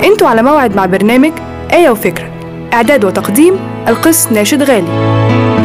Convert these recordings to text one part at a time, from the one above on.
انتوا على موعد مع برنامج آية وفكرة إعداد وتقديم القس ناشد غالي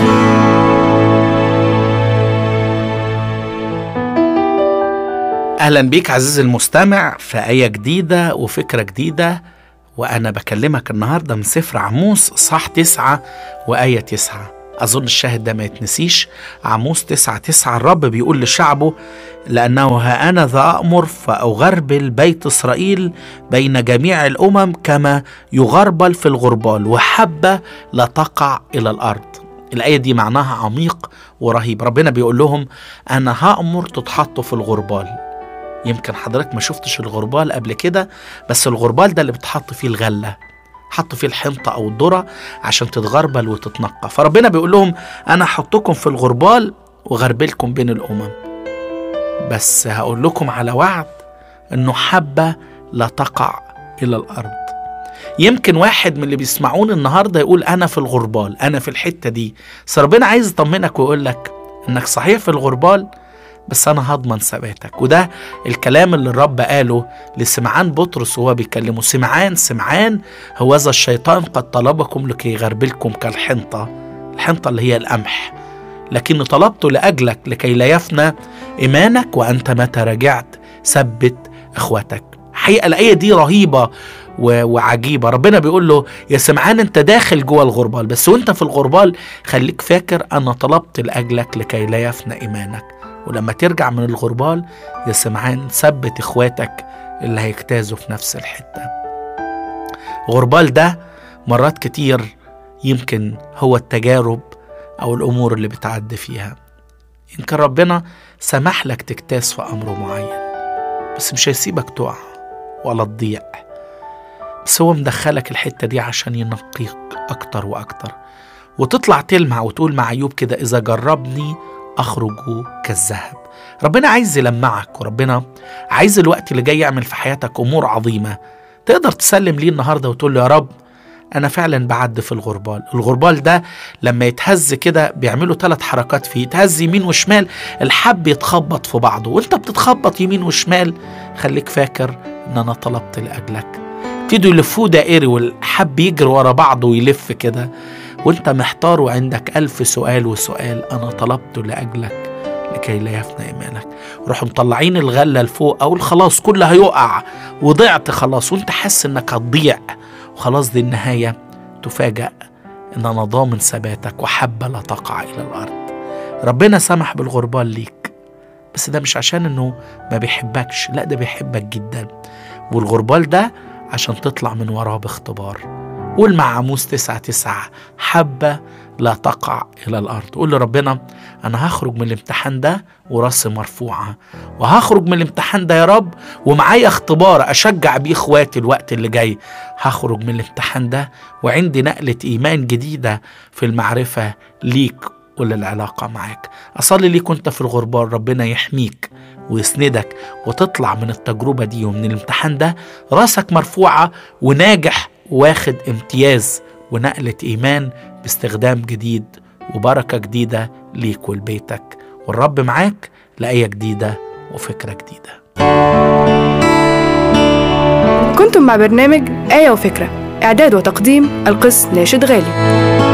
اهلا بيك عزيزي المستمع في آية جديدة وفكرة جديدة وأنا بكلمك النهاردة من سفر عموس صح تسعة وآية تسعة أظن الشاهد ده ما يتنسيش عموس تسعة تسعة الرب بيقول لشعبه لأنه ها أنا ذا أمر فأغربل بيت إسرائيل بين جميع الأمم كما يغربل في الغربال وحبة لا تقع إلى الأرض الآية دي معناها عميق ورهيب ربنا بيقول لهم أنا هأمر تتحطوا في الغربال يمكن حضرتك ما شفتش الغربال قبل كده بس الغربال ده اللي بتحط فيه الغلة حطوا فيه الحنطة أو الذرة عشان تتغربل وتتنقى فربنا بيقول لهم أنا هحطكم في الغربال وغربلكم بين الأمم بس هقول لكم على وعد إنه حبة لا تقع إلى الأرض يمكن واحد من اللي بيسمعوني النهاردة يقول أنا في الغربال أنا في الحتة دي بس ربنا عايز يطمنك ويقول لك إنك صحيح في الغربال بس أنا هضمن ثباتك وده الكلام اللي الرب قاله لسمعان بطرس وهو بيكلمه سمعان سمعان هوذا الشيطان قد طلبكم لكي يغربلكم كالحنطة الحنطة اللي هي القمح لكن طلبت لأجلك لكي لا يفنى إيمانك وأنت متى رجعت ثبت إخوتك حقيقة الآية دي رهيبة و- وعجيبة ربنا بيقول له يا سمعان انت داخل جوه الغربال بس وانت في الغربال خليك فاكر انا طلبت لاجلك لكي لا يفنى ايمانك ولما ترجع من الغربال يا سمعان ثبت اخواتك اللي هيجتازوا في نفس الحتة غربال ده مرات كتير يمكن هو التجارب او الامور اللي بتعدي فيها يمكن ربنا سمح لك تجتاز في امر معين بس مش هيسيبك تقع ولا تضيع بس هو مدخلك الحتة دي عشان ينقيك أكتر وأكتر وتطلع تلمع وتقول مع أيوب كده إذا جربني أخرج كالذهب ربنا عايز يلمعك وربنا عايز الوقت اللي جاي يعمل في حياتك أمور عظيمة تقدر تسلم ليه النهاردة وتقول له يا رب أنا فعلا بعد في الغربال الغربال ده لما يتهز كده بيعملوا ثلاث حركات فيه يتهز يمين وشمال الحب يتخبط في بعضه وانت بتتخبط يمين وشمال خليك فاكر ان انا طلبت لاجلك ابتدوا يلفوه دائري والحب يجري ورا بعضه ويلف كده وانت محتار وعندك ألف سؤال وسؤال أنا طلبت لأجلك لكي لا يفنى إيمانك روحوا مطلعين الغلة لفوق أو خلاص كله هيقع وضعت خلاص وانت حاسس انك هتضيع وخلاص دي النهاية تفاجأ ان انا ضامن ثباتك وحبة لا تقع إلى الأرض ربنا سمح بالغربال ليك بس ده مش عشان انه ما بيحبكش لا ده بيحبك جدا والغربال ده عشان تطلع من وراه باختبار قول مع عموس تسعة تسعة حبة لا تقع إلى الأرض قول لربنا أنا هخرج من الامتحان ده وراسي مرفوعة وهخرج من الامتحان ده يا رب ومعايا اختبار أشجع بيه إخواتي الوقت اللي جاي هخرج من الامتحان ده وعندي نقلة إيمان جديدة في المعرفة ليك وللعلاقة معاك أصلي ليك وانت في الغربال ربنا يحميك ويسندك وتطلع من التجربة دي ومن الامتحان ده راسك مرفوعة وناجح واخد امتياز ونقلة إيمان باستخدام جديد وبركة جديدة ليك ولبيتك والرب معاك لآية جديدة وفكرة جديدة كنتم مع برنامج آية وفكرة إعداد وتقديم القس ناشد غالي